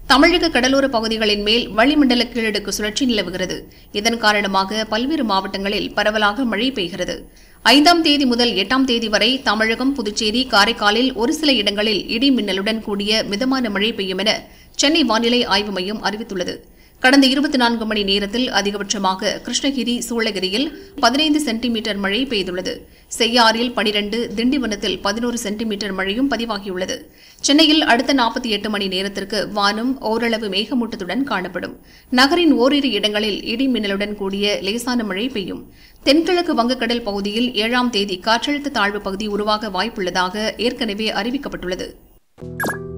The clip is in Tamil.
தமிழக கடலோர பகுதிகளின் மேல் வளிமண்டல கீழடுக்கு சுழற்சி நிலவுகிறது இதன் காரணமாக பல்வேறு மாவட்டங்களில் பரவலாக மழை பெய்கிறது ஐந்தாம் தேதி முதல் எட்டாம் தேதி வரை தமிழகம் புதுச்சேரி காரைக்காலில் ஒரு சில இடங்களில் இடி மின்னலுடன் கூடிய மிதமான மழை பெய்யும் என சென்னை வானிலை ஆய்வு மையம் அறிவித்துள்ளது கடந்த இருபத்தி நான்கு மணி நேரத்தில் அதிகபட்சமாக கிருஷ்ணகிரி சூளகிரியில் பதினைந்து சென்டிமீட்டர் மழை பெய்துள்ளது செய்யாறில் பனிரண்டு திண்டிவனத்தில் பதினோரு சென்டிமீட்டர் மழையும் பதிவாகியுள்ளது சென்னையில் அடுத்த நாற்பத்தி எட்டு மணி நேரத்திற்கு வானம் ஓரளவு மேகமூட்டத்துடன் காணப்படும் நகரின் ஓரிரு இடங்களில் இடி மின்னலுடன் கூடிய லேசான மழை பெய்யும் தென்கிழக்கு வங்கக்கடல் பகுதியில் ஏழாம் தேதி காற்றழுத்த தாழ்வு பகுதி உருவாக வாய்ப்புள்ளதாக ஏற்கனவே அறிவிக்கப்பட்டுள்ளது